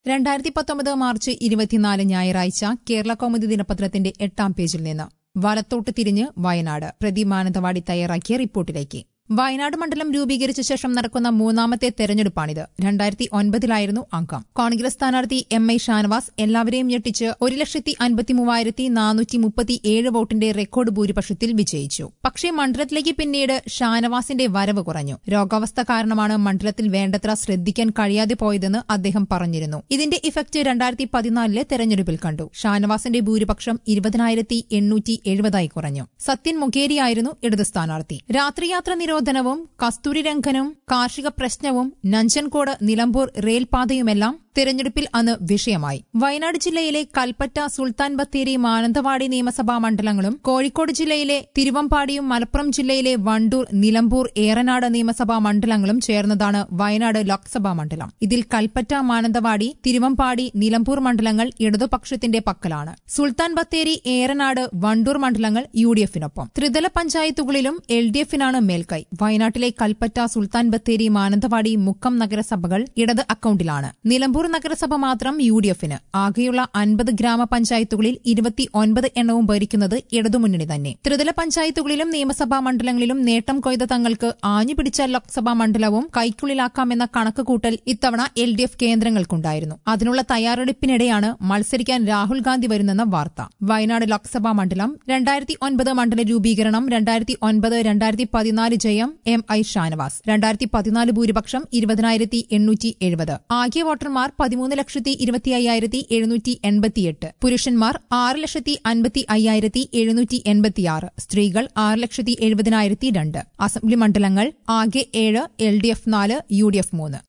രണ്ടായിരത്തി പത്തൊമ്പത് മാർച്ച് ഇരുപത്തിനാല് ഞായറാഴ്ച കേരള കൗമുദി ദിനപത്രത്തിന്റെ എട്ടാം പേജിൽ നിന്ന് വലത്തോട്ട് തിരിഞ്ഞ് വയനാട് പ്രതി മാനന്തവാടി തയ്യാറാക്കിയ റിപ്പോർട്ടിലേക്ക് വയനാട് മണ്ഡലം രൂപീകരിച്ച ശേഷം നടക്കുന്ന മൂന്നാമത്തെ തെരഞ്ഞെടുപ്പാണിത് രണ്ടായിരത്തി ഒൻപതിലായിരുന്നു അംഗം കോൺഗ്രസ് സ്ഥാനാർത്ഥി എം ഐ ഷാനവാസ് എല്ലാവരെയും ഞെട്ടിച്ച് ഒരു ലക്ഷത്തി അൻപത്തി മൂവായിരത്തി നാനൂറ്റി മുപ്പത്തി ഏഴ് വോട്ടിന്റെ റെക്കോർഡ് ഭൂരിപക്ഷത്തിൽ വിജയിച്ചു പക്ഷേ മണ്ഡലത്തിലേക്ക് പിന്നീട് ഷാനവാസിന്റെ വരവ് കുറഞ്ഞു രോഗാവസ്ഥ കാരണമാണ് മണ്ഡലത്തിൽ വേണ്ടത്ര ശ്രദ്ധിക്കാൻ കഴിയാതെ പോയതെന്ന് അദ്ദേഹം പറഞ്ഞിരുന്നു ഇതിന്റെ ഇഫക്ട് രണ്ടായിരത്തി പതിനാലിലെ തെരഞ്ഞെടുപ്പിൽ കണ്ടു ഷാനവാസിന്റെ ഭൂരിപക്ഷം ഇരുപതിനായിരത്തി എണ്ണൂറ്റി എഴുപതായി കുറഞ്ഞു സത്യൻ മുഖേരിയായിരുന്നു ഇടത് സ്ഥാനാർത്ഥി രാത്രിയാത്ര നിരോധനവും കസ്തൂരി രംഗനും കാർഷിക പ്രശ്നവും നഞ്ചൻകോട് നിലമ്പൂർ റെയിൽപാതയുമെല്ലാം തെരഞ്ഞെടുപ്പിൽ അന്ന് വിഷയമായി വയനാട് ജില്ലയിലെ കൽപ്പറ്റ സുൽത്താൻ ബത്തേരി മാനന്തവാടി നിയമസഭാ മണ്ഡലങ്ങളും കോഴിക്കോട് ജില്ലയിലെ തിരുവമ്പാടിയും മലപ്പുറം ജില്ലയിലെ വണ്ടൂർ നിലമ്പൂർ ഏറനാട് നിയമസഭാ മണ്ഡലങ്ങളും ചേർന്നതാണ് വയനാട് ലോക്സഭാ മണ്ഡലം ഇതിൽ കൽപ്പറ്റ മാനന്തവാടി തിരുവമ്പാടി നിലമ്പൂർ മണ്ഡലങ്ങൾ ഇടതുപക്ഷത്തിന്റെ പക്കലാണ് സുൽത്താൻ ബത്തേരി ഏറനാട് വണ്ടൂർ മണ്ഡലങ്ങൾ യു ഡി എഫിനൊപ്പം ത്രിതല പഞ്ചായത്തുകളിലും എൽ ഡി എഫിനാണ് മേൽക്കൈ വയനാട്ടിലെ കൽപ്പറ്റ സുൽത്താൻ ബത്തേരി മാനന്തവാടി മുക്കം നഗരസഭകൾ ഇടത് അക്കൌണ്ടിലാണ് നിലമ്പൂർ നഗരസഭ മാത്രം യു ഡി എഫിന് ആകെയുള്ള അൻപത് ഗ്രാമപഞ്ചായത്തുകളിൽ ഇരുപത്തി ഒൻപത് എണ്ണവും ഭരിക്കുന്നത് ഇടതുമുന്നണി തന്നെ ത്രിതല പഞ്ചായത്തുകളിലും നിയമസഭാ മണ്ഡലങ്ങളിലും നേട്ടം കൊയ്ത തങ്ങൾക്ക് ആഞ്ഞുപിടിച്ച ലോക്സഭാ മണ്ഡലവും കൈക്കുള്ളിലാക്കാമെന്ന കണക്കുകൂട്ടൽ ഇത്തവണ എൽ ഡി എഫ് കേന്ദ്രങ്ങൾക്കുണ്ടായിരുന്നു അതിനുള്ള തയ്യാറെടുപ്പിനിടെയാണ് മത്സരിക്കാൻ രാഹുൽ ഗാന്ധി വരുന്നെന്ന വാർത്ത വയനാട് ലോക്സഭാ മണ്ഡലം രണ്ടായിരത്തി ഒൻപത് മണ്ഡല രൂപീകരണം രണ്ടായിരത്തി ഒൻപത് രണ്ടായിരത്തി പതിനാല് ജയം എം ഐ ഷാനവാസ് രണ്ടായിരത്തി പതിനാല് ഭൂരിപക്ഷം ഇരുപതിനായിരത്തി എണ്ണൂറ്റി എഴുപത് ആകെ വോട്ടർമാർ പതിമൂന്ന് ലക്ഷത്തി ഇരുപത്തി അയ്യായിരത്തി എഴുന്നൂറ്റി എൺപത്തിയെട്ട് പുരുഷന്മാർ ആറ് ലക്ഷത്തി അൻപത്തി അയ്യായിരത്തി എഴുന്നൂറ്റി എൺപത്തിയാറ് സ്ത്രീകൾ ആറ് ലക്ഷത്തി എഴുപതിനായിരത്തി രണ്ട് അസംബ്ലി മണ്ഡലങ്ങൾ ആകെ ഏഴ് എൽ ഡി എഫ് നാല് യു ഡി എഫ് മൂന്ന്